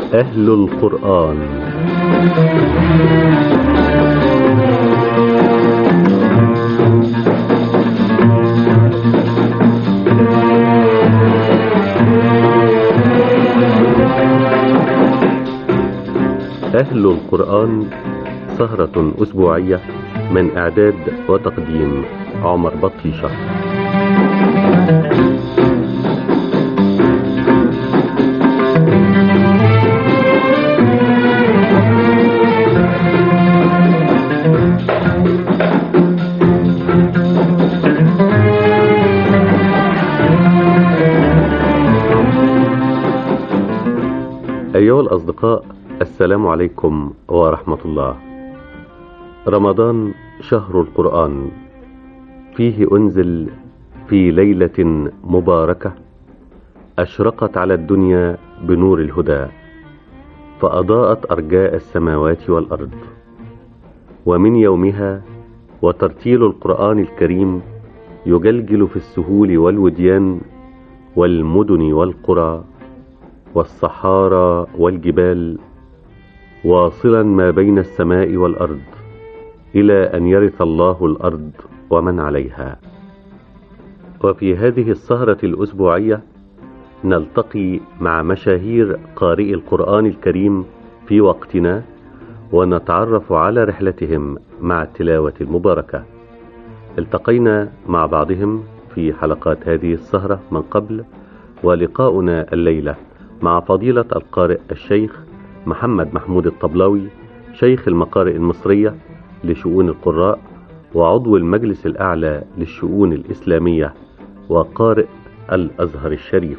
أهل القرآن أهل القرآن سهرة أسبوعية من إعداد وتقديم عمر بطيشة أيها الأصدقاء السلام عليكم ورحمة الله رمضان شهر القرآن فيه أنزل في ليلة مباركة أشرقت على الدنيا بنور الهدى فأضاءت أرجاء السماوات والأرض ومن يومها وترتيل القرآن الكريم يجلجل في السهول والوديان والمدن والقرى والصحارى والجبال واصلا ما بين السماء والارض الى ان يرث الله الارض ومن عليها وفي هذه السهره الاسبوعيه نلتقي مع مشاهير قارئي القران الكريم في وقتنا ونتعرف على رحلتهم مع التلاوه المباركه التقينا مع بعضهم في حلقات هذه السهره من قبل ولقاؤنا الليله مع فضيله القارئ الشيخ محمد محمود الطبلاوي شيخ المقارئ المصرية لشؤون القراء وعضو المجلس الأعلى للشؤون الإسلامية وقارئ الأزهر الشريف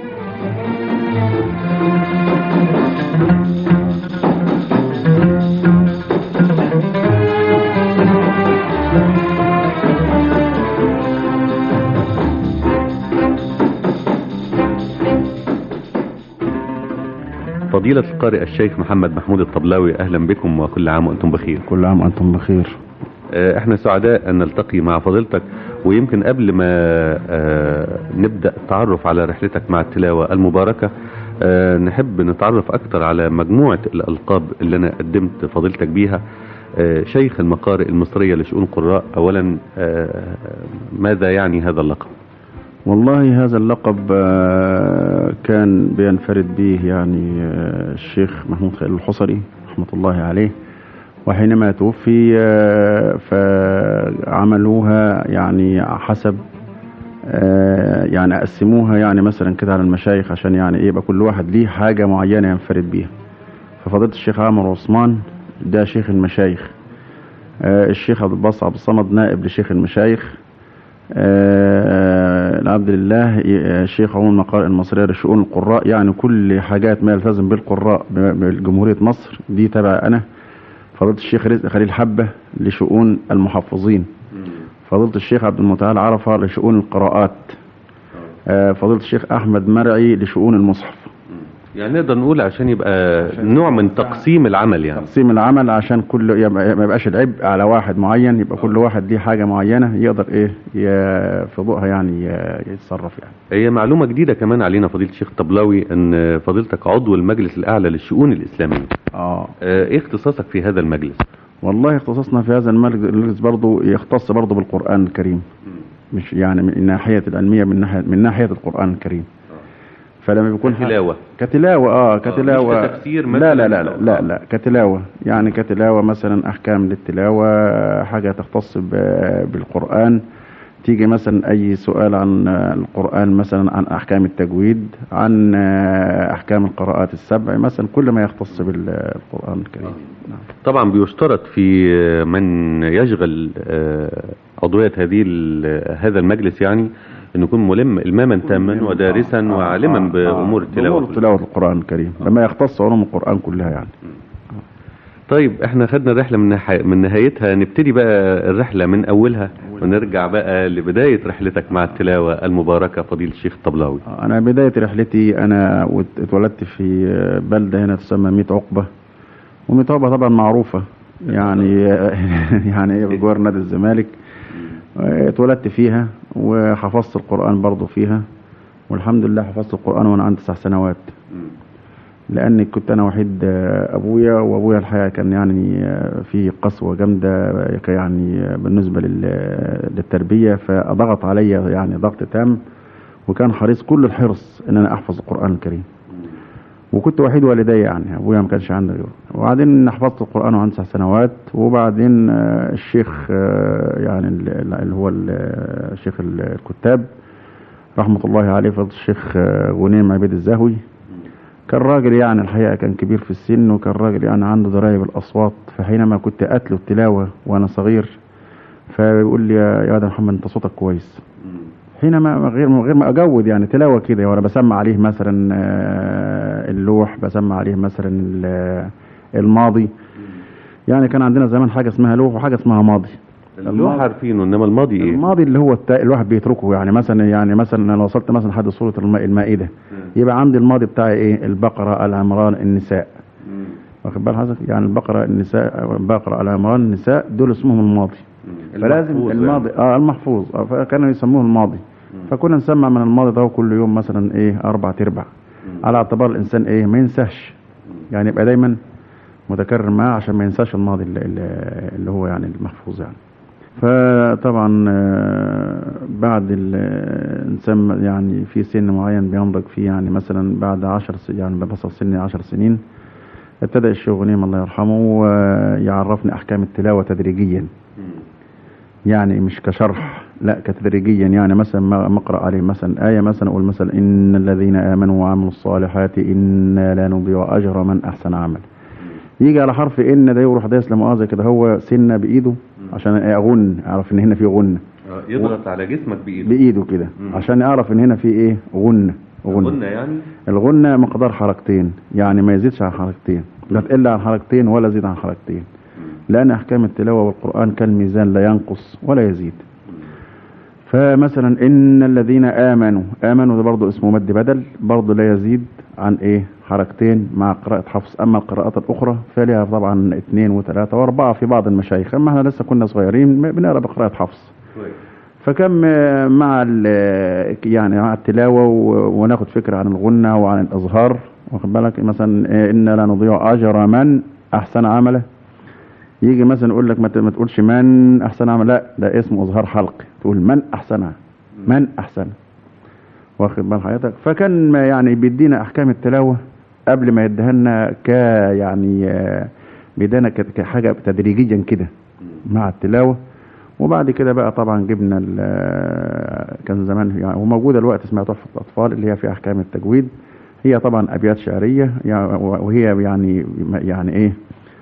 فضيلة القارئ الشيخ محمد محمود الطبلاوي أهلا بكم وكل عام وأنتم بخير كل عام وأنتم بخير احنا سعداء أن نلتقي مع فضيلتك ويمكن قبل ما نبدأ التعرف على رحلتك مع التلاوة المباركة نحب نتعرف أكثر على مجموعة الألقاب اللي أنا قدمت فضيلتك بيها شيخ المقارئ المصرية لشؤون القراء أولا ماذا يعني هذا اللقب والله هذا اللقب كان بينفرد به يعني الشيخ محمود خليل الحصري رحمة الله عليه وحينما توفي فعملوها يعني حسب يعني قسموها يعني مثلا كده على المشايخ عشان يعني ايه يبقى كل واحد ليه حاجة معينة ينفرد بيها ففضيلة الشيخ عمر عثمان ده شيخ المشايخ الشيخ عبد الباسط عبد الصمد نائب لشيخ المشايخ آه العبد لله الشيخ عموم المقارئ المصرية لشؤون القراء يعني كل حاجات ما يلتزم بالقراء بجمهورية مصر دي تبع أنا فضيلة الشيخ رزق خليل حبة لشؤون المحفظين فضيلة الشيخ عبد المتعال عرفة لشؤون القراءات آه فضيلة الشيخ أحمد مرعي لشؤون المصحف يعني نقدر نقول عشان يبقى عشان نوع من تقسيم العمل يعني تقسيم العمل عشان كل ما يبقاش العبء على واحد معين يبقى كل واحد ليه حاجه معينه يقدر ايه في ضوءها يعني يتصرف يعني هي معلومه جديده كمان علينا فضيله الشيخ طبلاوي ان فضيلتك عضو المجلس الاعلى للشؤون الاسلاميه اه ايه اختصاصك في هذا المجلس والله اختصاصنا في هذا المجلس برضه يختص برضه بالقران الكريم مش يعني من ناحيه العلميه من ناحيه من ناحيه القران الكريم فلما بيكون كتلاوة كتلاوة اه كتلاوة مش كتفسير لا لا لا لا لا, لا كتلاوة يعني كتلاوة مثلا احكام للتلاوة حاجة تختص بالقرآن تيجي مثلا اي سؤال عن القرآن مثلا عن احكام التجويد عن احكام القراءات السبع مثلا كل ما يختص بالقرآن الكريم نعم. طبعا بيشترط في من يشغل عضوية هذه هذا المجلس يعني انه يكون ملم الماما تاما ودارسا آه وعالما آه بامور التلاوه بامور تلاوه القران الكريم آه لما يختص علوم القران كلها يعني طيب احنا خدنا الرحله من نح... من نهايتها نبتدي بقى الرحله من اولها ونرجع بقى لبدايه رحلتك مع التلاوه المباركه فضيله الشيخ الطبلاوي انا بدايه رحلتي انا اتولدت في بلده هنا تسمى ميت عقبه وميت عقبه طبعا معروفه يعني يعني ايه بجوار نادي الزمالك اتولدت فيها وحفظت القرآن برضو فيها والحمد لله حفظت القرآن وانا عندي تسع سنوات لان كنت انا وحيد آه، ابويا وابويا الحقيقه كان يعني آه، في قسوه جامده آه، يعني آه، بالنسبه لل- للتربيه فضغط عليا يعني ضغط تام وكان حريص كل الحرص ان انا احفظ القران الكريم وكنت وحيد والدي يعني ابويا ما كانش عنده غيره وبعدين حفظت القران وعندي تسع سنوات وبعدين آه، الشيخ آه، يعني ال- اللي هو ال- الشيخ الكتاب رحمه الله عليه فضل الشيخ آه، غنيم عبيد الزهوي كان راجل يعني الحقيقه كان كبير في السن وكان راجل يعني عنده درايه بالاصوات فحينما كنت اتلو التلاوه وانا صغير فبيقول لي يا يا واد يا محمد انت صوتك كويس حينما من غير من غير ما اجود يعني تلاوه كده وانا بسمع عليه مثلا آه، اللوح بسمع عليه مثلا ال- الماضي يعني كان عندنا زمان حاجه اسمها لوح وحاجه اسمها ماضي اللوح عارفينه انما الماضي ايه الماضي اللي هو التا... الواحد بيتركه يعني مثلا يعني مثلا انا وصلت مثلا لحد سوره الم- المائده يبقى عندي الماضي بتاعي ايه البقره العمران النساء واخد بال حضرتك يعني البقره النساء البقره العمران النساء دول اسمهم الماضي فلازم المحفوظ الماضي اه المحفوظ آه فكانوا يسموه الماضي فكنا نسمع من الماضي ده كل يوم مثلا ايه اربع تربع على اعتبار الانسان ايه ما ينساش يعني يبقى دايما متكرر معاه عشان ما ينساش الماضي اللي, اللي- اللي هو يعني المحفوظ يعني فطبعا آه، بعد الانسان يعني في سن معين بينضج فيه يعني مثلا بعد عشر س- يعني بصل سني عشر سنين ابتدى الشيخ غنيم الله يرحمه آه، يعرفني احكام التلاوه تدريجيا يعني مش كشرح لا كتدريجيا يعني مثلا ما ما اقرا عليه مثلا ايه مثلا اقول مثلا ان الذين امنوا وعملوا الصالحات انا لا نضيع اجر من احسن عمل يجي على حرف ان ده يروح دايس لمؤاخذه كده هو سنه بايده عشان اغن اعرف ان هنا في غنه آه، يضغط على جسمك بايده بايده كده مم. عشان اعرف ان هنا في ايه غنه قلنا يعني الغنة مقدار حركتين يعني ما يزيدش عن حركتين لا تقل عن حركتين ولا يزيد عن حركتين لأن أحكام التلاوة والقرآن كالميزان لا ينقص ولا يزيد فمثلا إن الذين آمنوا آمنوا ده برضه اسمه مد بدل برضه لا يزيد عن إيه حركتين مع قراءة حفص أما القراءات الأخرى فلها طبعا اثنين وثلاثة وأربعة في بعض المشايخ أما احنا لسه كنا صغيرين بنقرأ بقراءة حفص كويس فكم آه، مع ال- يعني مع التلاوة و- وناخد فكرة عن الغنة وعن الإظهار واخد بالك مثلا آه، إنا لا نضيع أجر من أحسن عمله يجي مثلا يقول لك ما ت- ما تقولش من أحسن عمل لا ده اسمه إظهار حلقي تقول من أحسنها من أحسن واخد بال حضرتك فكان ما يعني بيدينا أحكام التلاوة قبل ما يديها لنا ك يعني آه، بيدينا ك- كحاجة تدريجيا كده مع التلاوة وبعد كده بقى طبعا جبنا ال- كان زمان يعني وموجوده الوقت اسمها تحفه الاطفال اللي هي في احكام التجويد هي طبعا ابيات شعريه يعني وهي يعني يعني ايه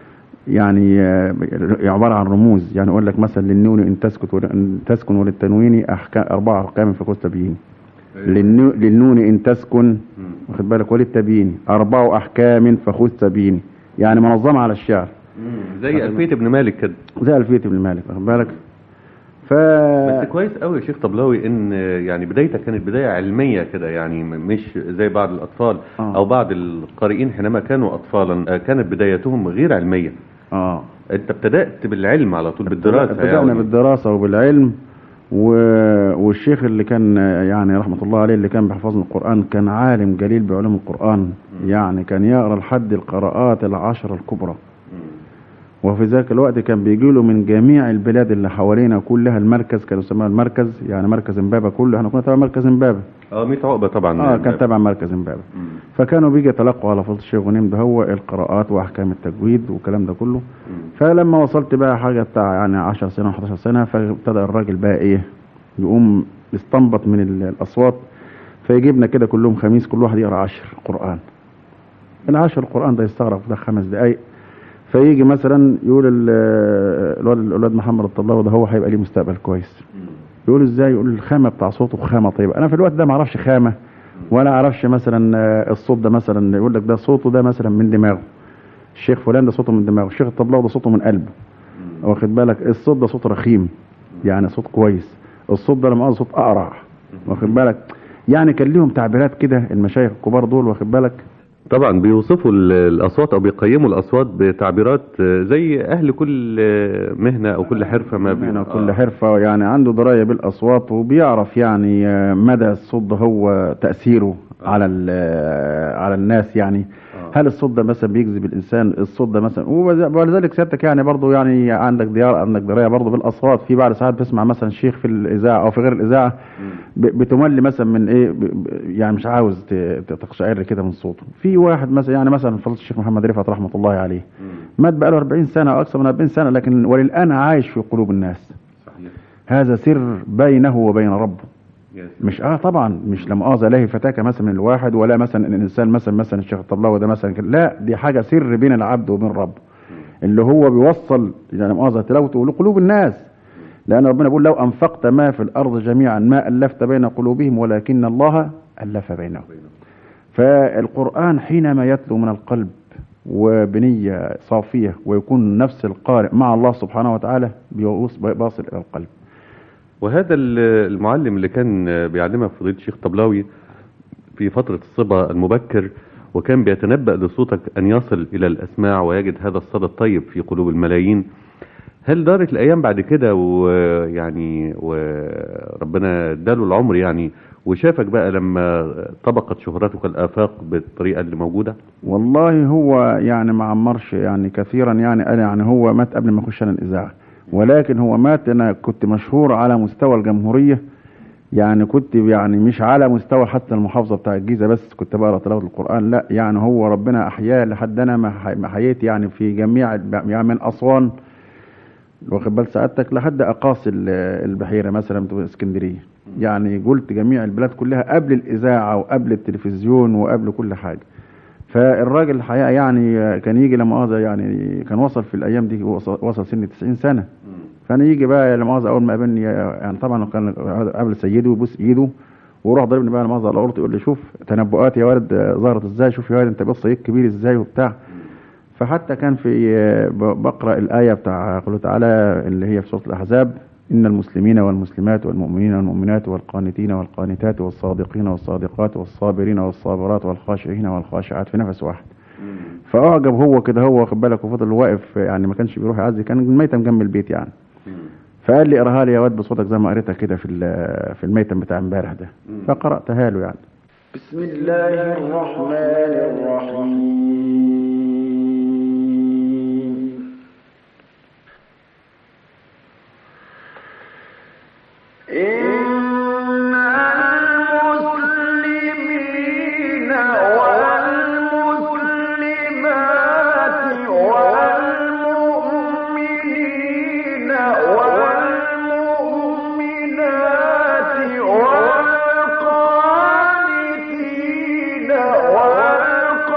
يعني آه، عباره عن رموز يعني اقول لك مثلا للنون ان تسكت ول- ان تسكن وللتنوين احكام اربع احكام في قوس تبيين للنو- للنون ان تسكن واخد بالك وللتبيين اربع احكام فخذ تبيين يعني منظمه على الشعر مم. زي ألفية ابن مالك كده زي الفيه ابن مالك واخد بالك ف بس كويس قوي يا شيخ طبلاوي ان يعني بدايتك كانت بدايه علميه كده يعني م- مش زي بعض الاطفال آه. او بعض القارئين حينما كانوا اطفالا آه، كانت بدايتهم غير علميه اه انت ابتدات بالعلم على طول بالدراسه بدأنا يعني بالدراسة وبالعلم و... والشيخ اللي كان يعني رحمة الله عليه اللي كان بيحفظنا القرآن كان عالم جليل بعلوم القرآن يعني كان يقرأ لحد القراءات العشر الكبرى وفي ذاك الوقت كان بيجي له من جميع البلاد اللي حوالينا كلها المركز كانوا يسموها المركز يعني مركز امبابة كله احنا كنا تبع مركز امبابة اه 100 عقبه طبعا اه كان تبع مركز امبابة مم. فكانوا بيجي يتلقوا على فضل الشيخ غنيم ده هو القراءات واحكام التجويد والكلام ده كله مم. فلما وصلت بقى حاجه بتاع يعني 10 سنه 11 سنه فابتدى الراجل بقى ايه يقوم يستنبط من ال- الاصوات فيجيبنا كده كلهم خميس كل واحد يقرا 10 قران العشر القران ده يستغرق ده خمس دقائق فيجي مثلا يقول ال- الواد الولاد محمد الطلاوي ده هو هيبقى ليه مستقبل كويس يقول ازاي يقول الخامه بتاع صوته خامه طيبه انا في الوقت ده ما اعرفش خامه ولا اعرفش مثلا آه، الصوت ده مثلا يقول لك ده صوته ده مثلا من دماغه الشيخ فلان ده صوته من دماغه الشيخ الطبلاوي ده صوته من قلبه واخد بالك الصوت ده صوت رخيم يعني صوت كويس الصوت ده لما صوت اقرع واخد بالك يعني كان ليهم تعبيرات كده المشايخ الكبار دول واخد بالك طبعا بيوصفوا ال- الاصوات او بيقيموا الاصوات بتعبيرات آه، زي اهل كل آه، مهنه او كل حرفه ما بي... يعني كل آه. حرفة يعني عنده دراية بالأصوات وبيعرف يعني آه، مدى الصوت ده هو تأثيره على ال- آه، على الناس يعني آه. هل الصوت ده مثلا بيجذب الانسان الصوت ده مثلا وز- ولذلك سيادتك يعني برضه يعني عندك ديار عندك درايه برضه بالاصوات في بعض ساعات بتسمع مثلا شيخ في الاذاعه او في غير الاذاعه ب- بتمل مثلا من ايه ب- ب- يعني مش عاوز ت- ت- تقشعر كده من صوته في واحد مثلا يعني مثلا فضيله الشيخ محمد رفعت رحمه الله عليه مات بقى له 40 سنه او اكثر من 40 سنه لكن وللان عايش في قلوب الناس صحيح هذا سر بينه وبين ربه يا سلام. مش اه طبعا مش لم آذى له فتاك مثلا من الواحد ولا مثلا ان الانسان مثلا مثلا الشيخ الطبلاوي ده مثلا كده. لا دي حاجه سر بين العبد وبين ربه اللي هو بيوصل يعني لم آذى تلاوته لقلوب الناس لان ربنا بيقول لو انفقت ما في الارض جميعا ما الفت بين قلوبهم ولكن الله الف بينهم فالقران حينما يتلو من القلب وبنيه صافيه ويكون نفس القارئ مع الله سبحانه وتعالى بيوص- بيصل الى القلب وهذا ال- المعلم اللي كان بيعلمها فضيلة الشيخ طبلاوي في فترة الصبا المبكر وكان بيتنبأ لصوتك أن يصل إلى الأسماع ويجد هذا الصدى الطيب في قلوب الملايين هل دارت الأيام بعد كده ويعني وربنا اداله العمر يعني وشافك بقى لما طبقت شهرتك الآفاق بالطريقة اللي موجودة والله هو يعني ما عمرش يعني كثيرا يعني انا يعني هو مات قبل ما اخش انا الاذاعه ولكن هو مات انا كنت مشهور على مستوى الجمهوريه يعني كنت يعني مش على مستوى حتى المحافظه بتاع الجيزه بس كنت بقرا تلاوه القران لا يعني هو ربنا احياه لحد انا ما حي- ما حييت يعني في جميع الب- يعني من اسوان واخد بال سعادتك لحد اقاصي ال- البحيره مثلا بتبقى اسكندريه يعني قلت جميع البلاد كلها قبل الاذاعه وقبل التلفزيون وقبل كل حاجه فالراجل الحقيقه يعني كان يجي لما مؤاخذه يعني كان وصل في الايام دي وصل, وصل سن 90 سنه فانا يجي بقى لما مؤاخذه اول ما قابلني يعني طبعا كان قبل سيده ويبوس ايده ويروح ضربني بقى لما مؤاخذه على الارض يقول لي شوف تنبؤات يا ولد ظهرت ازاي شوف يا ولد انت بص ايه كبير ازاي وبتاع فحتى كان في ب- بقرا الايه بتاع قوله تعالى اللي هي في سوره الاحزاب ان المسلمين والمسلمات والمؤمنين والمؤمنات والقانتين والقانتات والصادقين والصادقات والصابرين والصابرات والخاشعين والخاشعات في نفس واحد فاعجب هو كده هو واخد بالك وفضل واقف يعني ما كانش بيروح يعزي كان الميتم جنب البيت يعني فقال لي اقراها لي يا واد بصوتك زي ما قريتها كده في ال- في الميتم بتاع امبارح ده فقراتها له يعني بسم الله الرحمن الرحيم إن المسلمين والمسلمات والمؤمنين والمؤمنات والقانتين والقانتات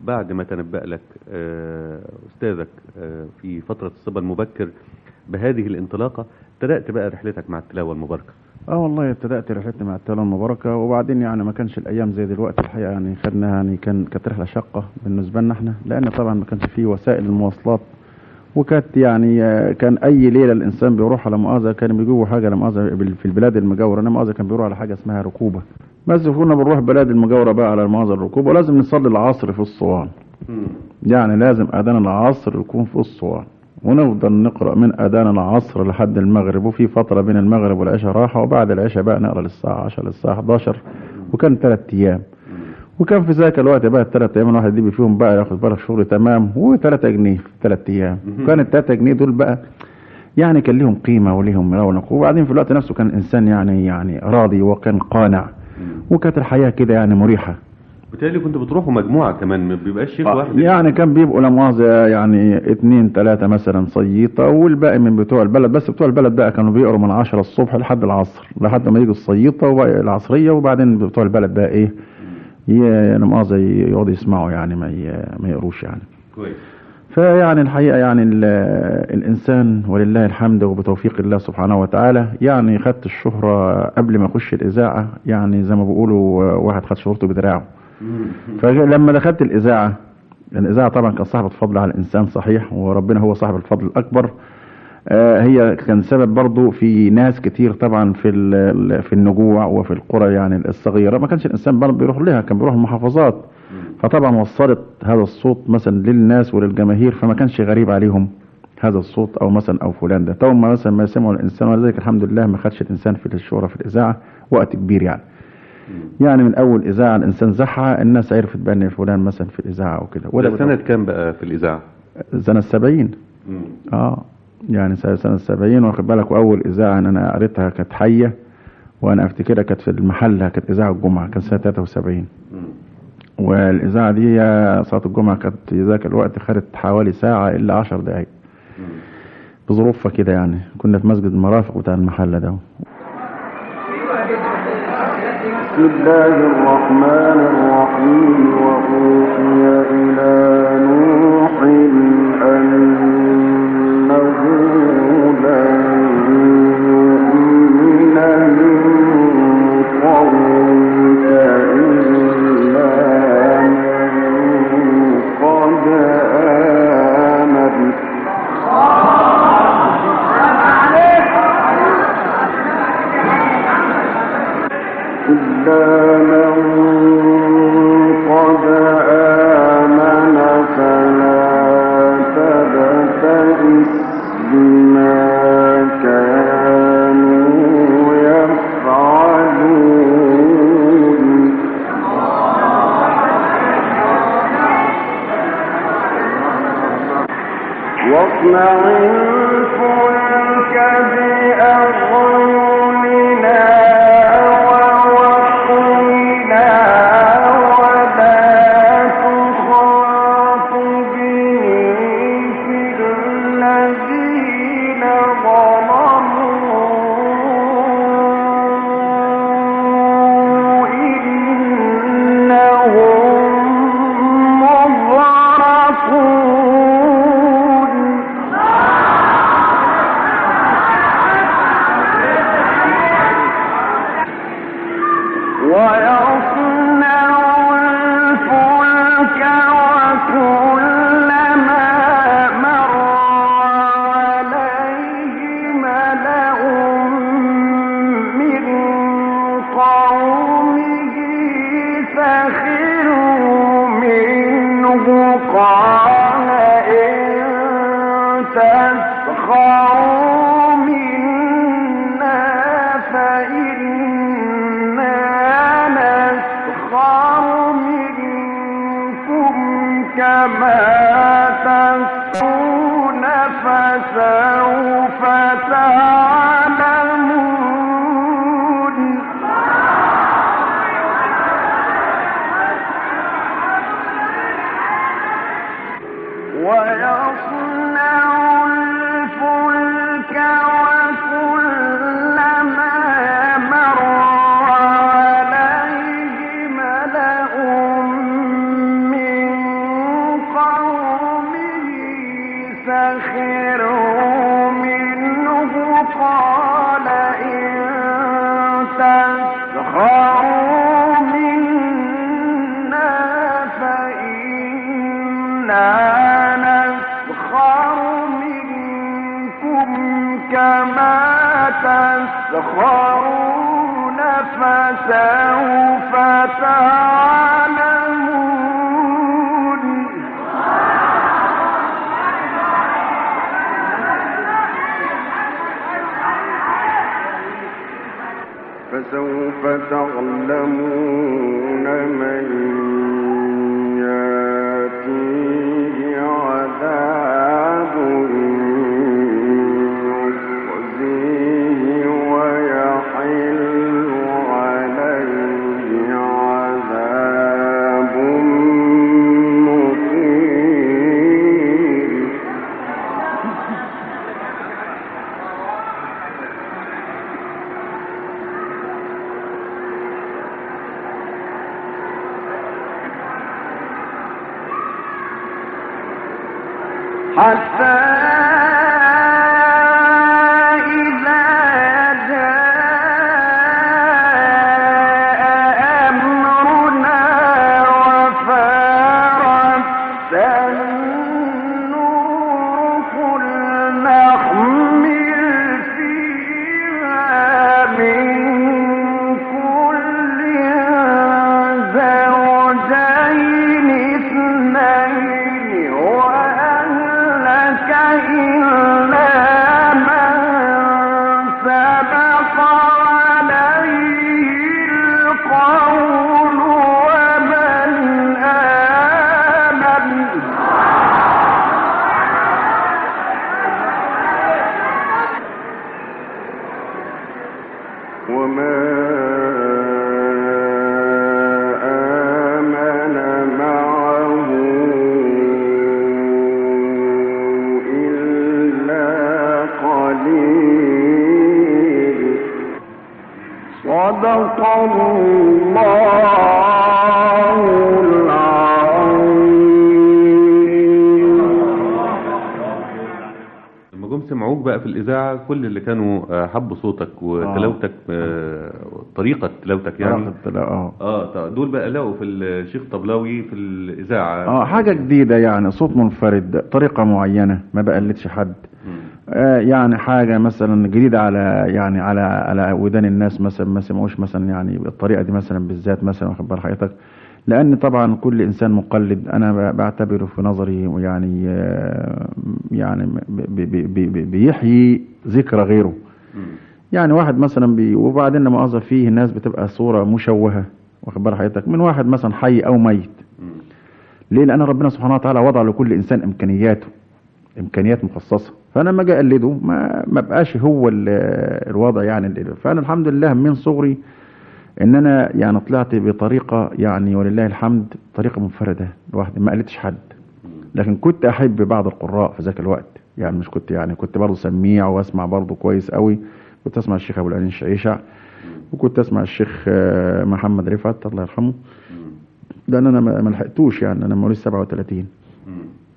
بعد ما تنبأ لك آه، أستاذك آه، في فترة الصبا المبكر بهذه الانطلاقة بدأت بقى رحلتك مع التلاوة المباركة اه والله ابتدأت رحلتي مع التلاوة المباركة وبعدين يعني ما كانش الأيام زي دلوقتي الحقيقة يعني خدنا يعني كان كانت رحلة شاقة بالنسبة لنا احنا لأن طبعا ما كانش فيه وسائل المواصلات وكانت يعني آه، كان أي ليلة الإنسان بيروح على مؤاخذة كان بيجيبوا حاجة لا مؤاخذة بال- في البلاد المجاورة أنا مؤاخذة كان بيروح على حاجة اسمها ركوبة بس كنا بنروح بلاد المجاورة بقى على مؤاخذة الركوبة ولازم نصلي العصر في الصوان يعني لازم أذان العصر يكون في الصوان ونفضل نقرأ من أذان العصر لحد المغرب وفي فترة بين المغرب والعشاء راحة وبعد العشاء بقى نقرأ للساعة 10 للساعة 11 وكان ثلاث أيام وكان في ذاك الوقت بقى الثلاث أيام الواحد يجيب فيهم بقى ياخد بالك شغل تمام و3 جنيه في ثلاث أيام وكان الثلاثة جنيه دول بقى يعني كان لهم قيمة ولهم رونق وبعدين في الوقت نفسه كان الإنسان يعني يعني راضي وكان قانع وكانت الحياة كده يعني مريحة بالتالي كنت بتروحوا مجموعة كمان ما بيبقاش شيخ واحد يعني كان بيبقوا لا مؤاخذة يعني اتنين تلاتة مثلا صييطة والباقي من بتوع البلد بس بتوع البلد بقى كانوا بيقروا من عشرة الصبح لحد العصر لحد ما يجوا الصييطة والعصرية وبعدين بتوع البلد بقى ايه ي- لا مؤاخذة يقعدوا يسمعوا يعني ما ي- ما يقروش يعني كويس فيعني الحقيقة يعني ال- الإنسان ولله الحمد وبتوفيق الله سبحانه وتعالى يعني خدت الشهرة قبل ما أخش الإذاعة يعني زي ما بيقولوا واحد خد شهرته بدراعه فلما دخلت الإذاعة الإذاعة طبعا كان صاحبة فضل على الإنسان صحيح وربنا هو صاحب الفضل الأكبر آه، هي كان سبب برضو في ناس كتير طبعا في ال- في النجوع وفي القرى يعني الصغيرة ما كانش الإنسان برضو بيروح لها كان بيروح المحافظات فطبعا وصلت هذا الصوت مثلا للناس وللجماهير فما كانش غريب عليهم هذا الصوت او مثلا او فلان ده تو ما مثلا ما يسمعوا الانسان ولذلك الحمد لله ما خدش الانسان في الشهرة في الاذاعه وقت كبير يعني يعني من اول اذاعه الانسان زحها الناس عرفت بان فلان مثلا في الاذاعه وكده وده سنة كام بقى في الإذاعة؟ سنه السبعين اه يعني سنه سنه السبعين واخد بالك واول اذاعه ان انا قريتها كانت حيه وانا افتكرها كانت في المحله كانت اذاعه الجمعه كانت سنه 73 والاذاعه دي صلاه الجمعه كانت في ذاك الوقت خدت حوالي ساعه الا 10 دقائق بظروفها كده يعني كنا في مسجد المرافق بتاع المحل ده بسم الله الرحمن الرحيم وأوحي إلى نوح أنه لن يؤمن من قومك إلا من قد آمن إلا من قد آمن فلا تبتئس بما كانوا يفعلون واصنع الفلك بأعيننا ووحينا ولا تخاطبني في الذين ظلموا إنهم مغرقون ويصنع الفلك وكلما مر عليه ملأ من قومه سخروا منه قال إن تسخروا منا فإنا نسخر منكم كما تسخرون فسوف تعلمون ويصنع الفلك وكلما مر عليه ملأ من نسخر منكم كما تسخرون فسوف تعلمون فسوف تعلمون من ياتيه عذاب يخزيه ويحل عليه عذاب مقيم حتى إذا جاء أمرنا وفارت النور قل نحمل فيها من كل زوجين اثنين وأهلك إلا من سبق عليه القول ومن آمن وما آمن معه إلا قليل صدق الله العظيم لما جم سمعوك بقى في الإذاعة كل اللي كانوا آه، حبوا صوتك وتلاوتك آه، طريقة تلاوتك يعني عرفت لا اه اه طب دول بقى لقوا في الشيخ طبلاوي في الإذاعة اه حاجة جديدة يعني صوت منفرد طريقة معينة ما بقلدش حد مم. آه يعني حاجة مثلا جديدة على يعني على على ودان الناس مثلا ما سمعوش مثلا يعني بالطريقة دي مثلا بالذات مثلا واخد بال حضرتك لأن طبعا كل إنسان مقلد أنا ب- بعتبره في نظري يعني آه يعني ب- ب- ب- ب- بيحيي ذكرى غيره مم. يعني واحد مثلا بي وبعدين لما مؤاخذة فيه الناس بتبقى صورة مشوهة واخد بال حضرتك من واحد مثلا حي أو ميت مم. ليه لان ربنا سبحانه وتعالى وضع لكل انسان امكانياته امكانيات مخصصه فانا لما اجي اقلده ما ما بقاش هو ال- الوضع يعني ال- فانا الحمد لله من صغري ان انا يعني طلعت بطريقه يعني ولله الحمد طريقه منفرده لوحدي ما قلدتش حد لكن كنت احب بعض القراء في ذاك الوقت يعني مش كنت يعني كنت برضه سميع واسمع برضه كويس قوي كنت اسمع الشيخ ابو العلين شعيشع وكنت اسمع الشيخ آه، محمد رفعت الله يرحمه مم. لان انا ما ما لحقتوش يعني انا مواليد 37 مم.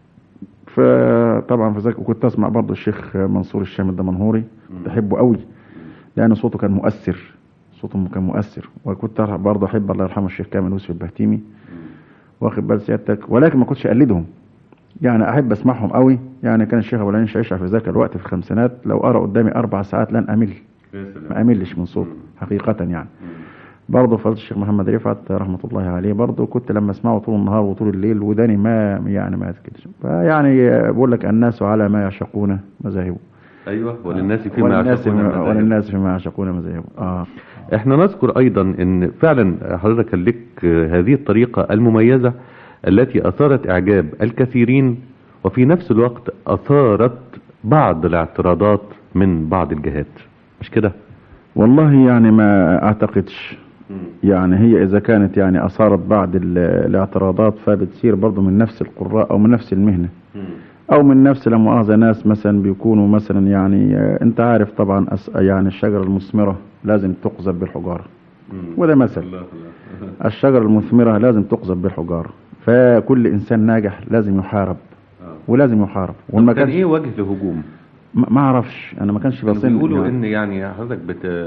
فطبعا في ذاك وكنت اسمع برضه الشيخ منصور الشام الدمنهوري كنت احبه قوي لان صوته كان مؤثر صوته كان مؤثر وكنت برضه احب الله يرحمه الشيخ كامل يوسف البهتيمي واخد بال سيادتك ولكن ما كنتش اقلدهم يعني احب اسمعهم قوي يعني كان الشيخ ابو العين شعيشع في ذاك الوقت في الخمسينات لو ارى قدامي اربع ساعات لن امل يا سلام. ما املش من صوته حقيقه يعني مم. برضه فضل الشيخ محمد رفعت رحمة الله عليه برضه كنت لما اسمعه طول النهار وطول الليل وداني ما يعني ما تكدش فيعني بقول لك الناس على ما يعشقون مذاهبه ايوه وللناس فيما وللناس يعشقون فيما- مذاهب. وللناس فيما يعشقون مذاهبه اه احنا نذكر ايضا ان فعلا حضرتك كان لك هذه الطريقة المميزة التي اثارت اعجاب الكثيرين وفي نفس الوقت اثارت بعض الاعتراضات من بعض الجهات مش كده والله يعني ما اعتقدش يعني هي اذا كانت يعني اثارت بعض ال- الاعتراضات فبتصير برضه من نفس القراء او من نفس المهنه او من نفس لا مؤاخذه ناس مثلا بيكونوا مثلا يعني آه، انت عارف طبعا أس- يعني الشجره المثمره لازم تقذف بالحجاره وده مثل الله الله. الشجره المثمره لازم تقذف بالحجاره فكل انسان ناجح لازم يحارب آه. ولازم يحارب طب وما كان كانش ايه وجه الهجوم ما ما اعرفش انا ما كانش كانوا بصن بيقولوا يعني. ان يعني حضرتك بت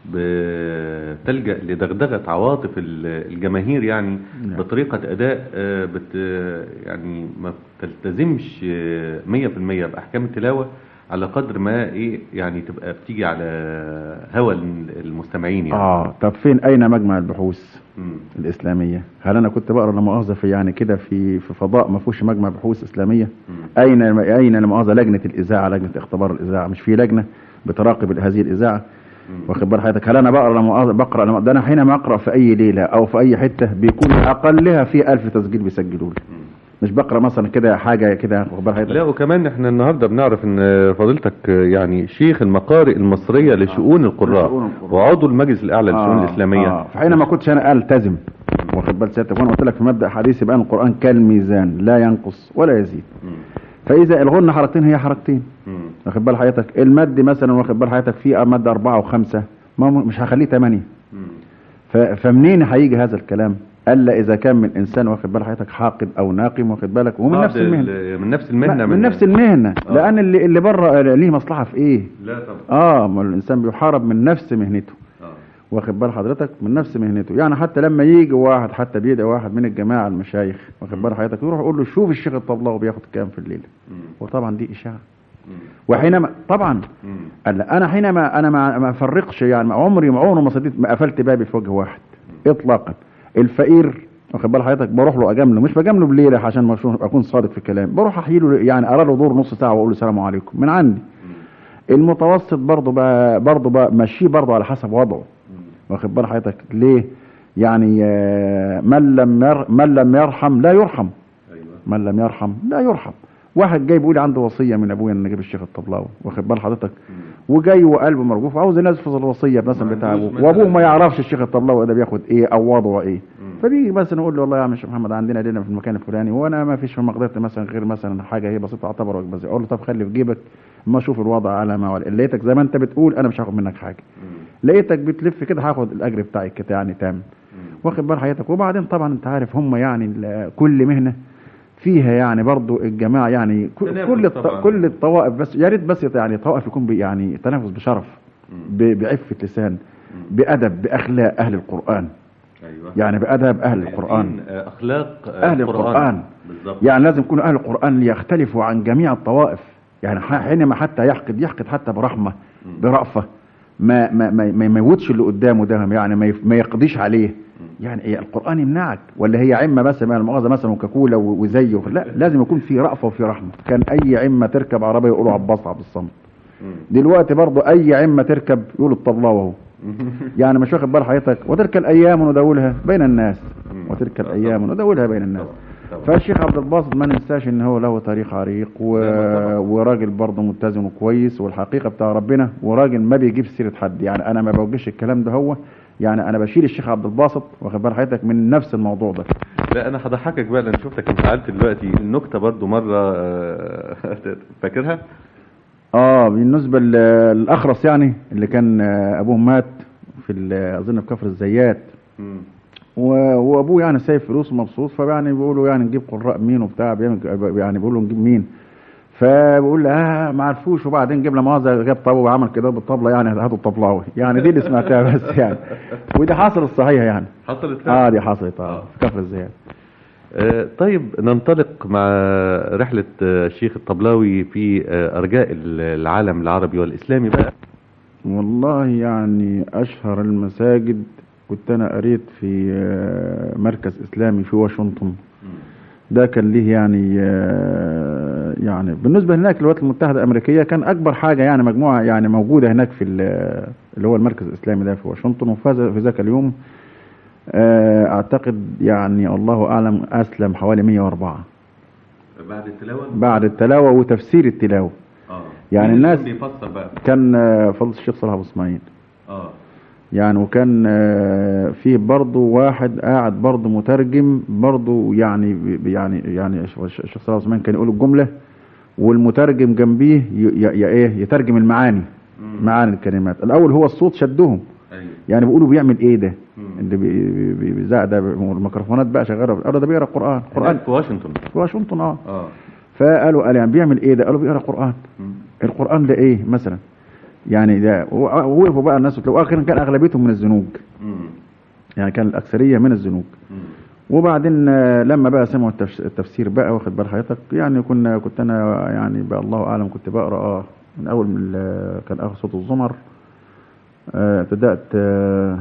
بتلجأ لدغدغة عواطف ال- الجماهير يعني نعم. بطريقة أداء آه، بت يعني ما بتلتزمش آه، 100% بأحكام التلاوة على قدر ما إيه يعني تبقى بتيجي على هوى المستمعين يعني اه طب فين اين مجمع البحوث مم. الاسلاميه هل انا كنت بقرا لا مؤاخذه في يعني كده في في فضاء ما فيهوش مجمع بحوث اسلاميه مم. اين اين لا مؤاخذه لجنه الاذاعه لجنه اختبار الاذاعه مش في لجنه بتراقب هذه الاذاعه مم. واخد بال حضرتك هل انا بقرا لا مؤاخذه بقرا لا مؤاخذة- ده انا حينما اقرا في اي ليله او في اي حته بيكون اقلها في ألف تسجيل بيسجلوا لي مم. مش بقرا مثلا كده حاجه كده واخد بال حضرتك لا وكمان احنا النهارده بنعرف ان فضيلتك يعني شيخ المقارئ المصريه لشؤون القراء لشؤون القراء. وعضو المجلس الاعلى للشؤون الاسلاميه آه. فحينما كنتش انا التزم واخد بال سيادتك وانا قلت لك في مبدا حديثي بان القران كالميزان لا ينقص ولا يزيد مم. فاذا الغنى حركتين هي حركتين مم. واخد بال حضرتك المد مثلا واخد بال حضرتك في ماده أربعة وخمسة ما مش هخليه ثمانية مم. ف- فمنين هيجي هذا الكلام الا اذا كان من انسان واخد بال حضرتك حاقد او ناقم واخد بالك ومن بعض نفس المهنه ال- من نفس المهنه من نفس المهنه آه. لان اللي اللي بره ليه مصلحه في ايه لا طبعا اه ما الانسان بيحارب من نفس مهنته اه واخد بال حضرتك من نفس مهنته يعني حتى لما يجي واحد حتى بيدعي واحد من الجماعه المشايخ واخد بال حضرتك يروح يقول له شوف الشيخ الطبلاوي بياخد كام في الليله مم. وطبعا دي اشاعه مم. وحينما طبعا مم. قال لا، انا حينما انا ما ما افرقش يعني عمري ما عمري ما صديت ما قفلت بابي في وجه واحد اطلاقا الفقير واخد بال حضرتك بروح له اجامله مش بجامله بليله عشان ما أشوف- اكون صادق في الكلام بروح احيي له يعني ارى له دور نص ساعه واقول له السلام عليكم من عندي المتوسط برضه بقى برضه بقى ماشيه برضه على حسب وضعه واخد بال حضرتك ليه يعني آه، من لم ير من لم يرحم لا يرحم ايوه من لم يرحم لا يرحم واحد جاي بيقول لي عنده وصيه من ابويا ان اجيب الشيخ الطبلاوي واخد بال حضرتك وجاي وقلبه مرجوف عاوز ينفذ الوصيه مثلا ما بتاع عندوش ابوه مثلا- وابوه ما يعرفش الشيخ الطبلاوي ده بياخد ايه او وضعه ايه مم. فبيجي مثلا يقول له والله يا عم الشيخ محمد عندنا ليله في المكان الفلاني وانا ما فيش في مقدرتي مثلا غير مثلا حاجه هي بسيطه اعتبر وجبه زي اقول له طب خلي في جيبك ما اشوف الوضع على ما ولا لقيتك زي ما انت بتقول انا مش هاخد منك حاجه مم. لقيتك بتلف كده هاخد الاجر بتاعك كده يعني تام مم. واخد بال حياتك وبعدين طبعا انت عارف هم يعني ال- كل مهنه فيها يعني برضو الجماعه يعني ك- تنافس كل الط- طبعاً. كل الطوائف بس يا ريت بس يعني طوائف يكون بي- يعني تنافس بشرف مم. ب- بعفه لسان بادب باخلاق اهل القران ايوه يعني بادب اهل القران الدين، آه، اخلاق آه، أهل القرآن. بالظبط يعني لازم يكون اهل القران يختلفوا عن جميع الطوائف يعني ح- حينما حتى يحقد يحقد حتى برحمه برأفه ما ما ما, ما يموتش اللي قدامه ده يعني ما, يف- ما يقضيش عليه يعني إيه القران يمنعك ولا هي عمه بس ما المؤاخذه مثلا وكاكولا و- وزي وف- لا لازم يكون في رأفه وفي رحمه كان اي عمه تركب عربيه يقولوا عباس عبد الصمد مم. دلوقتي برضو اي عمه تركب يقولوا الطبلاوه اهو يعني مش واخد بال حضرتك وتلك الايام نداولها بين الناس مم. وتلك طبعا. الايام نداولها بين الناس طبعا. فالشيخ عبد الباسط ما ننساش ان هو له تاريخ عريق و... لا، طبعا. وراجل برضه متزن وكويس والحقيقه بتاع ربنا وراجل ما بيجيب سيره حد يعني انا ما بوجهش الكلام ده هو يعني انا بشيل الشيخ عبد الباسط واخد بال حضرتك من نفس الموضوع ده لا انا هضحكك بقى لان شفتك انفعلت دلوقتي النكته برضو مره آه، فاكرها اه بالنسبه لل- للاخرس يعني اللي كان آه، ابوه مات في ال- اظن في كفر الزيات مم. و- وابوه يعني سايب فلوس مبسوط فيعني بيقولوا يعني نجيب قراء مين وبتاع بيعمل يعني بيقولوا نجيب مين فبقول له اه ما عرفوش وبعدين جبنا مؤاخذه جاب طابه وعمل كده بالطبله يعني هاتوا الطبلاوي يعني دي اللي سمعتها بس يعني ودي حصلت صحيحه يعني حصلت اه دي حصلت اه في كفر الزيات آه، طيب ننطلق مع رحلة آه، الشيخ الطبلاوي في آه، أرجاء العالم العربي والإسلامي بقى والله يعني اشهر المساجد كنت انا قريت في آه، مركز اسلامي في واشنطن ده كان ليه يعني آه، يعني بالنسبه هناك للولايات المتحده الامريكيه كان اكبر حاجه يعني مجموعه يعني موجوده هناك في ال- اللي هو المركز الاسلامي ده في واشنطن وفاز في ذاك اليوم آه، اعتقد يعني الله اعلم اسلم حوالي 104 بعد التلاوة بعد التلاوه وتفسير التلاوه اه يعني مين الناس- اللي بيفسر بقى كان آه، فضل الشيخ صلاح ابو اسماعيل اه يعني وكان آه، فيه برضه واحد قاعد برضه مترجم برضه يعني ب- يعني يعني الشيخ الشيخ صلاح عثمان كان يقول الجمله والمترجم جنبيه ي- ي- ي- ايه يترجم المعاني معاني الكلمات الاول هو الصوت شدهم ايوه يعني بيقولوا بيعمل ايه ده مم. اللي بي- بي- بيزعق ده الميكروفونات بقى شغاله قالوا ده بيقرا قران قران هناك في واشنطن في واشنطن اه اه فقالوا قال يعني بيعمل ايه ده قالوا بيقرا قران مم. القران ده ايه مثلا يعني ده و- وقفوا بقى الناس وتلاقوا اخرا كان اغلبيتهم من الزنوج مم. يعني كان الاكثريه من الزنوج مم. وبعدين آه، لما بقى سمعوا التفس- التفسير بقى واخد بال حضرتك يعني كنا كنت انا يعني بقى الله اعلم كنت بقرا اه من اول من ال- كان اخر صوت الزمر آه، ابتدات اه,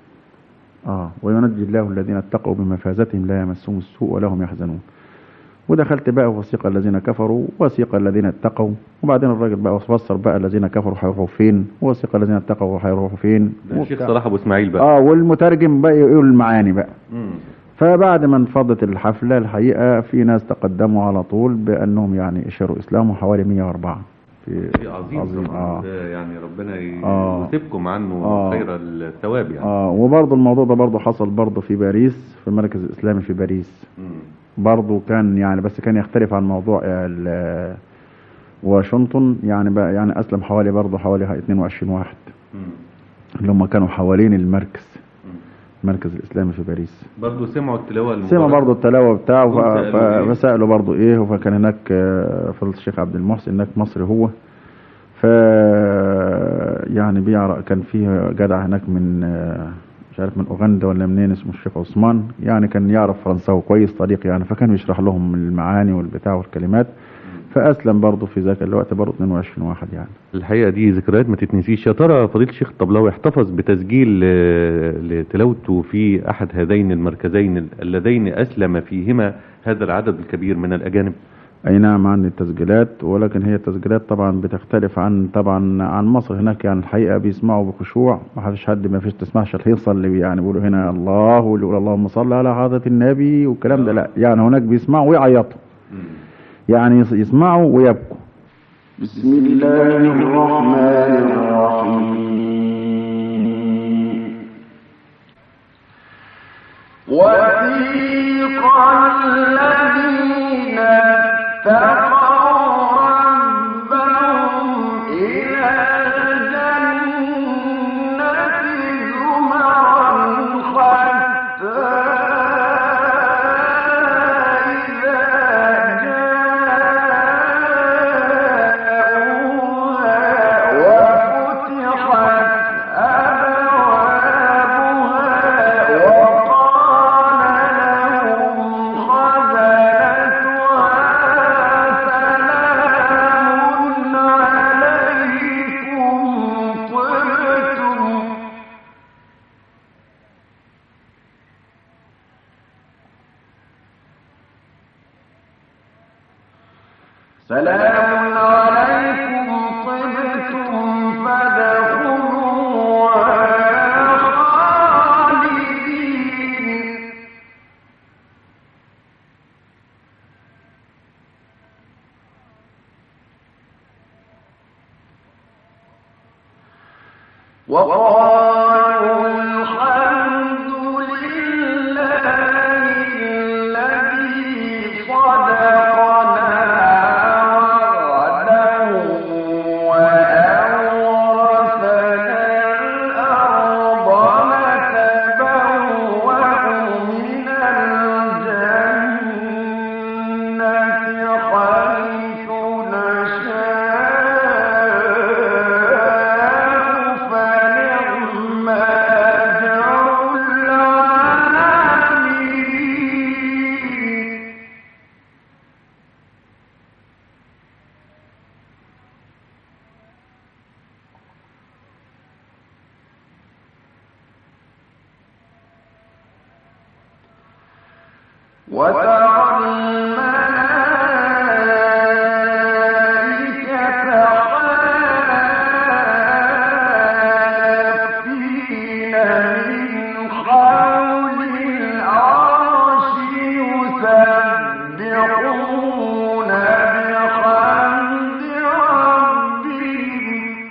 آه وينجي الله الذين اتقوا بمفازتهم لا يمسهم السوء ولا هم يحزنون ودخلت بقى في وثيق الذين كفروا وثيق الذين اتقوا وبعدين الراجل بقى فسر بقى الذين كفروا هيروحوا فين وثيق الذين اتقوا هيروحوا فين ده الشيخ وبتاع. صلاح ابو اسماعيل بقى اه والمترجم بقى يقول المعاني بقى مم. فبعد ما انفضت الحفلة الحقيقة في ناس تقدموا على طول بأنهم يعني اشاروا إسلامه حوالي 104 في شيء عظيم, عظيم طبعا آه. ده يعني ربنا ي- آه. يثيبكم عنه آه. خير الثواب يعني آه وبرضه الموضوع ده برضه حصل برضه في باريس في المركز الإسلامي في باريس مم. برضه كان يعني بس كان يختلف عن موضوع ال- واشنطن يعني بقى يعني أسلم حوالي برضه حوالي 22 واحد مم. اللي هم كانوا حوالين المركز مم. المركز الإسلامي في باريس برضه سمعوا التلاوه سمع المباركة. برضه التلاوه بتاعه ف- وسألوا ف- إيه؟ فسألوا برضه ايه فكان هناك آه، فضيلة الشيخ عبد المحسن هناك مصري هو ف يعني بيعرف كان فيه جدع هناك من آه، مش عارف من اوغندا ولا منين اسمه الشيخ عثمان يعني كان يعرف فرنساوي كويس طريق يعني فكان بيشرح لهم المعاني والبتاع والكلمات فاسلم برضه في ذاك الوقت برضه 22 واحد يعني الحقيقه دي ذكريات ما تتنسيش يا ترى فضيله الشيخ الطبلاوي احتفظ بتسجيل آه، لتلاوته في احد هذين المركزين اللذين اسلم فيهما هذا العدد الكبير من الاجانب اي نعم عندي التسجيلات ولكن هي التسجيلات طبعا بتختلف عن طبعا عن مصر هناك يعني الحقيقه بيسمعوا بخشوع ما فيش حد ما فيش تسمعش الهيصه اللي بي- يعني بيقولوا هنا الله واللي يقول اللهم صل على حضره النبي والكلام ده لا يعني هناك بيسمعوا ويعيطوا يعني يس- يسمعوا ويبكوا بسم الله الرحمن الرحيم وثيق الذين اتقوا ربهم إلى الجنة زمرا حتى إذا جاءوها وفتحت أبوابها وقال لهم خزنتها سلام عليكم طبتم سلام عليكم طبتم فادخلوها خالدين وقالوا الحمد لله الذي صدقنا وعده وأورثنا الأرض نتبوأ من الجنة حيث نشاء فنعم أجر العاملين وترى الملائكة حافين من حول العرش يسبحون بحمد ربهم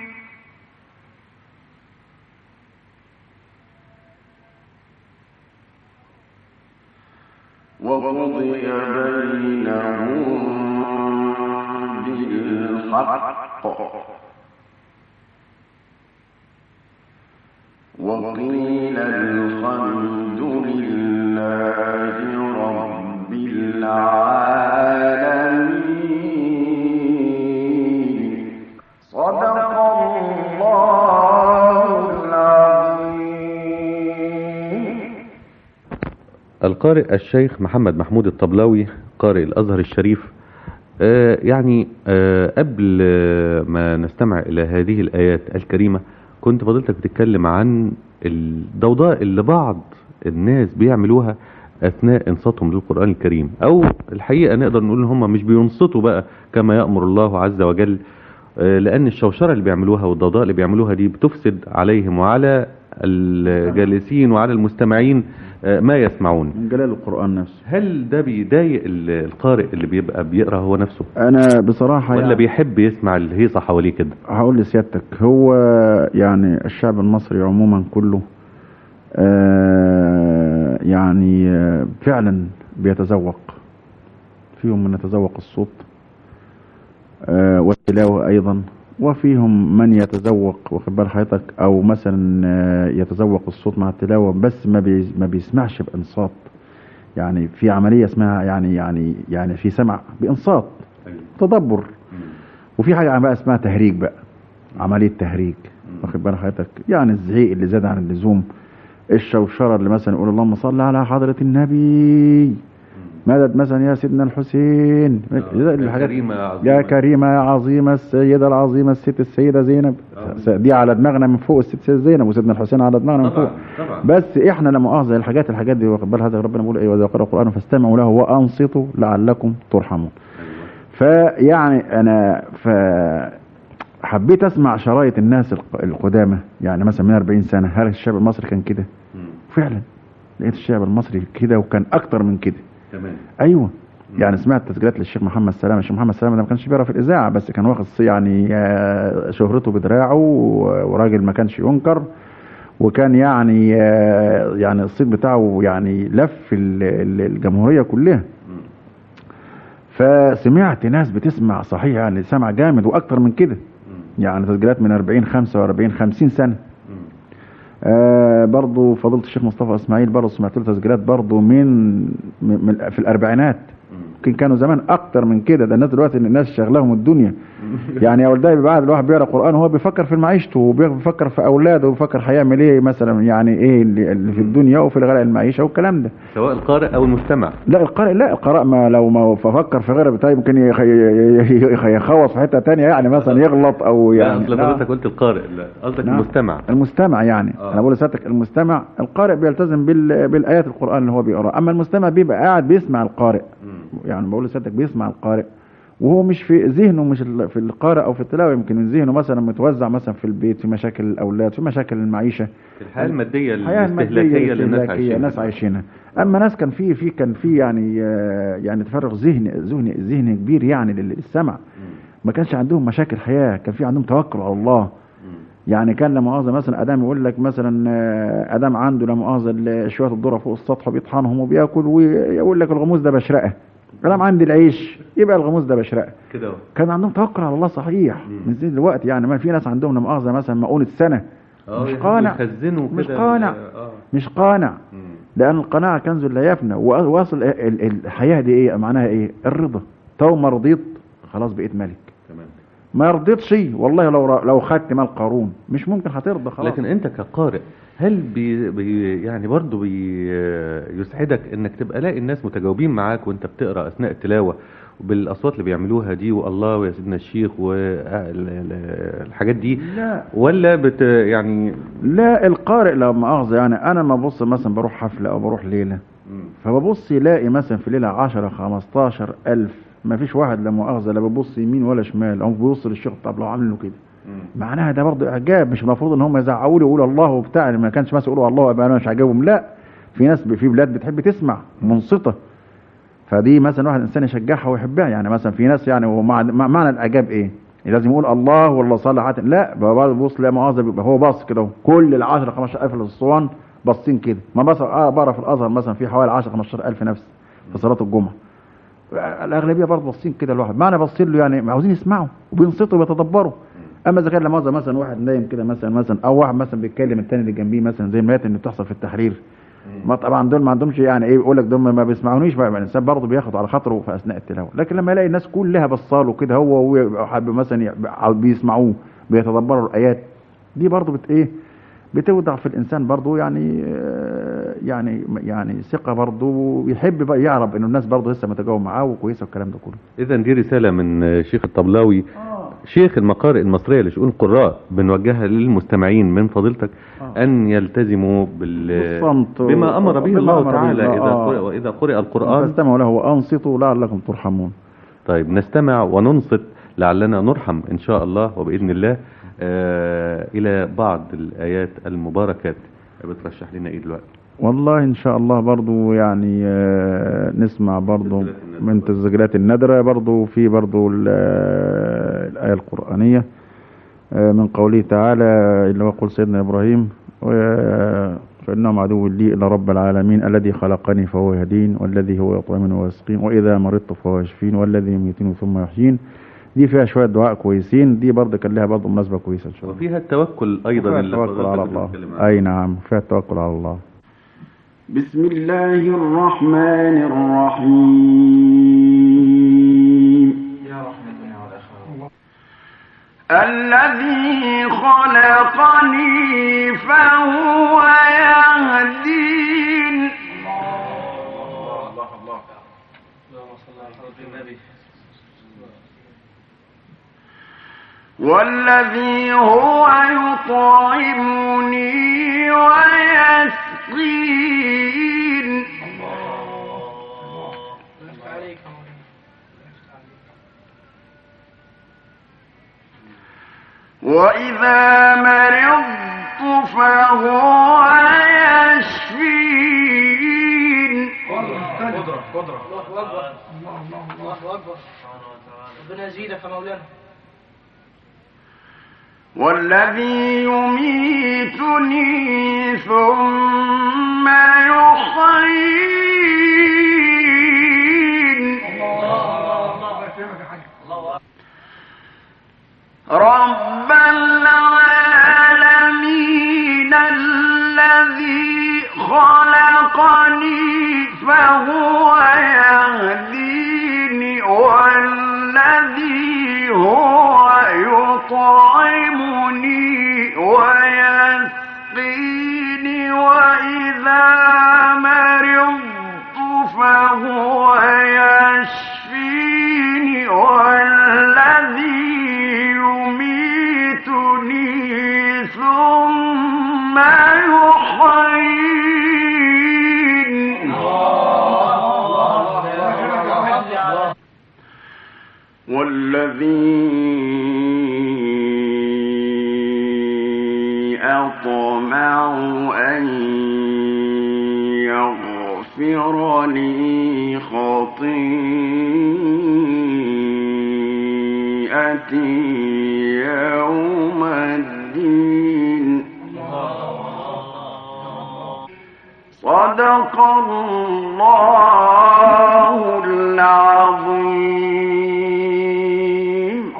وقضي بينهم بالحق وقيل الحمد لله رب العالمين صدق الله القارئ الشيخ محمد محمود الطبلاوي قارئ الأزهر الشريف آه، يعني آه، قبل آه، ما نستمع إلى هذه الآيات الكريمة كنت فضلتك بتتكلم عن الضوضاء اللي بعض الناس بيعملوها أثناء إنصاتهم للقرآن الكريم أو الحقيقة نقدر نقول إن هم مش بينصتوا بقى كما يأمر الله عز وجل آه، لأن الشوشرة اللي بيعملوها والضوضاء اللي بيعملوها دي بتفسد عليهم وعلى الجالسين وعلى المستمعين آه، ما يسمعون من جلال القرآن نفسه هل ده بيضايق ال- القارئ اللي بيبقى بيقرا هو نفسه أنا بصراحة ولا يعني بيحب يسمع الهيصة حواليه كده هقول لسيادتك هو يعني الشعب المصري عموما كله آه يعني آه فعلا بيتذوق فيهم من يتذوق الصوت آه والتلاوة أيضا وفيهم من يتذوق واخد بال حضرتك أو مثلا آه يتذوق الصوت مع التلاوة بس ما بي ما بيسمعش بإنصات يعني في عملية اسمها يعني يعني يعني في سمع بإنصات تدبر وفي حاجة بقى اسمها تهريج بقى عملية تهريج واخد بال حضرتك يعني الزعيق اللي زاد عن اللزوم الشوشرة اللي مثلا يقول اللهم صل على حضرة النبي مدد مثلا يا سيدنا الحسين الحاجات يا كريمة يا عظيمة السيدة العظيمة الست السيدة زينب دي على دماغنا من فوق الست السيدة زينب وسيدنا الحسين على دماغنا من فوق طبعا بس احنا لا مؤاخذة الحاجات الحاجات دي واخد بال حضرتك ربنا بيقول ايه واذا قرأ القرآن فاستمعوا له وانصتوا لعلكم ترحمون فيعني انا ف حبيت اسمع شرايط الناس الق- القدامى يعني مثلا من 40 سنه هل الشعب المصري كان كده فعلا لقيت الشعب المصري كده وكان اكتر من كده تمام ايوه يعني سمعت تسجيلات للشيخ محمد سلامه الشيخ محمد سلامه ده ما كانش بيعرف الاذاعه بس كان واخد ص- يعني آه، شهرته بدراعه و- وراجل ما كانش ينكر وكان يعني آه، يعني الصيت بتاعه يعني لف ال- ال- الجمهوريه كلها فسمعت ناس بتسمع صحيح يعني سمع جامد واكتر من كده يعني تسجيلات من 40 45 50 سنه آه برضو فضيله الشيخ مصطفى اسماعيل برضو سمعت له تسجيلات برضو من, من من- في الاربعينات يمكن كانوا زمان اكتر من كده ده الناس دلوقتي إن الناس شغلهم الدنيا يعني يا ولدي بعد الواحد بيقرا قران وهو بيفكر في معيشته وبيفكر في اولاده وبيفكر هيعمل ايه مثلا يعني ايه اللي اللي في الدنيا وفي الغلاء المعيشه والكلام ده سواء القارئ او المستمع لا القارئ لا القراء ما لو ما فكر في غيره بتاعي يمكن يخ- يخ- يخوص في حته تانية يعني مثلا يغلط او لا يعني اصل لا. حضرتك قلت القارئ لا قصدك نعم. المستمع المستمع يعني آه. انا بقول لسيادتك المستمع القارئ بيلتزم بال... بالايات القران اللي هو بيقراها اما المستمع بيبقى قاعد بيسمع القارئ يعني بقول لسيادتك بيسمع القارئ وهو مش في ذهنه مش ال- في القارئ او في التلاوه يمكن من ذهنه مثلا متوزع مثلا في البيت في مشاكل الاولاد في مشاكل المعيشه الحياه الماديه الحياه الاستهلاكيه الماديه اللي الناس الاستهلاكيه عايشينها ناس عايشينها اما ناس كان في في كان في يعني آه، يعني تفرغ ذهني ذهني ذهني كبير يعني لل- للسمع ما كانش عندهم مشاكل حياه كان في عندهم توكل على الله يعني كان لا مؤاخذه مثلا ادم يقول لك مثلا آه، ادم عنده لا مؤاخذه ال- شويه الذره فوق السطح بيطحنهم وبياكل ويقول لك الغموس ده بشرقه ادم عندي العيش يبقى الغموس ده بشرقه كده اهو. كان عندهم توكل على الله صحيح مم. من زي دلوقتي يعني ما في ناس عندهم لا مؤاخذه مثلا مؤونه سنه اه مش يحبوا قانع. يخزنوا مش كده قانع. اه مش قانع مم. لان القناعه كنز لا يفنى واصل ال- ال- الحياه دي ايه معناها ايه الرضا تو ما رضيت خلاص بقيت ملك تمام ما رضيتش والله لو لو خدت مال قارون مش ممكن هترضى خلاص لكن انت كقارئ هل بي بي يعني برضه بي يسعدك انك تبقى لاقي الناس متجاوبين معاك وانت بتقرا اثناء التلاوه بالاصوات اللي بيعملوها دي والله ويا سيدنا الشيخ والحاجات دي لا ولا بت يعني لا القارئ لو مؤاخذه يعني انا ما ببص مثلا بروح حفله او بروح ليله فببص يلاقي مثلا في ليله 10 15 الف ما فيش واحد لا مؤاخذه لا بيبص يمين ولا شمال او بيبص للشيخ طب لو عامل له كده معناها ده برضه اعجاب مش المفروض ان هم يزعقوا لي يقولوا الله وبتاع ما كانش مثلا يقولوا الله يبقى انا مش عاجبهم لا في ناس ب- في بلاد بتحب تسمع منصته فدي مثلا واحد انسان يشجعها ويحبها يعني مثلا في ناس يعني هو مع مع- معنى الاعجاب ايه؟ لازم يقول الله ولا صلى حتى لا بقى بص لا مؤاخذه بيبقى هو باص كده اهو. كل ال 10 15000 الاسطوان باصين كده ما بس اه بقرا في الازهر مثلا في حوالي 10 15000 نفس في صلاه الجمعه الاغلبيه برضه باصين كده الواحد معنى باصين له يعني عاوزين يسمعوا وبينصتوا وبيتدبروا اما اذا كان لا مؤاخذه مثلا واحد نايم كده مثلا مثلا او واحد مثلا بيتكلم التاني اللي جنبيه مثلا زي المات اللي بتحصل في التحرير ما طبعا دول ما عندهمش يعني ايه يقول لك دول ما بيسمعونيش بقى الانسان برضه بياخد على خاطره في اثناء التلاوه لكن لما يلاقي الناس كلها بصاله كده هو وهو حابب مثلا يع- بيسمعوه بيتدبروا الايات دي برضه بت ايه بتودع في الانسان برضه يعني آه، يعني يعني ثقه برضه ويحب بقى يعرف انه الناس برضه لسه متجاوب معاه وكويسه والكلام ده كله اذا دي رساله من آه، شيخ الطبلاوي شيخ المقارئ المصريه لشؤون القراء بنوجهها للمستمعين من فضيلتك آه. ان يلتزموا بال بالصمت بما امر به بما الله أمر به تعالى الله. اذا آه. قرئ واذا قرئ القران فاستمعوا له وانصتوا لعلكم ترحمون طيب نستمع وننصت لعلنا نرحم ان شاء الله وباذن الله آه الى بعض الايات المباركات بترشح لنا ايه دلوقتي والله ان شاء الله برضو يعني آه، نسمع برضو تسجيلات الندرة. من تسجيلات الندرة برضو في برضو ال- آه، الآية القرآنية آه، من قوله تعالى اللي هو قول سيدنا إبراهيم و- فإنهم عدو لي إلا رب العالمين الذي خلقني فهو يهدين والذي هو يطعمني ويسقين وإذا مرضت فهو يشفين والذي يميتني ثم يحيين دي فيها شوية دعاء كويسين دي برضه كان لها برضه مناسبة كويسة إن شاء الله وفيها التوكل ايضا فيها اللي التوكل على حضرتك الله بتتكلم عنه. أي نعم فيها التوكل على الله بسم الله الرحمن الرحيم الذي خلقني فهو يهدين والذي هو يطعمني ويسقين وإذا مرضت فهو يشفين قدرة قدرة الله أكبر الله أكبر ربنا يزيدك يا مولانا والذي يميتني ثم يحيين رب العالمين الذي خلقني فهو يهديني والذي هو يطعمني ويسقيني وإذا مرضت فهو يشفيني والذي يميتني ثم يحيين والذي أطمع أن يغفر لي خطيئتي يوم الدين صدق الله العظيم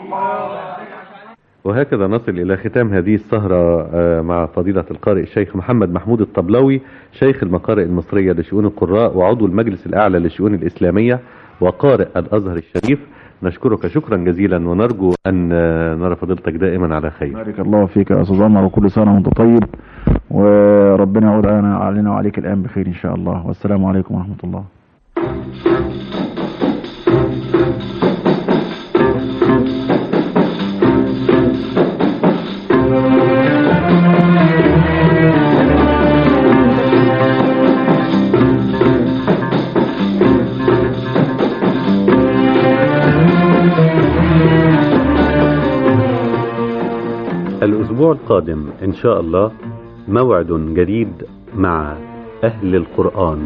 وهكذا نصل إلى ختام هذه السهرة آه، مع فضيلة القارئ الشيخ محمد محمود الطبلاوي شيخ المقارئ المصرية لشؤون القراء وعضو المجلس الأعلى للشؤون الإسلامية وقارئ الأزهر الشريف نشكرك شكرا جزيلا ونرجو أن آه، نرى فضيلتك دائما على خير بارك الله فيك يا استاذ عمر وكل سنه وانت طيب وربنا يعود علينا علينا وعليك الان بخير ان شاء الله والسلام عليكم ورحمه الله الأسبوع القادم إن شاء الله موعد جديد مع أهل القرآن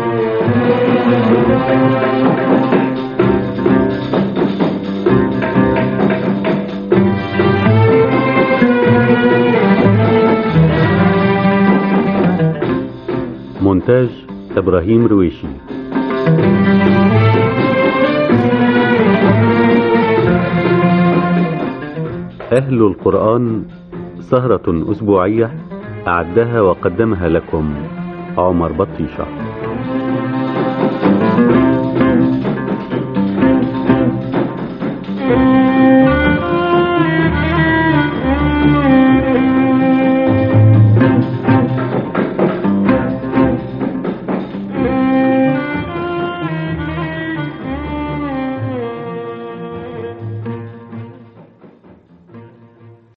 مونتاج إبراهيم رويشي أهل القرآن سهرة أسبوعية أعدها وقدمها لكم عمر بطيشة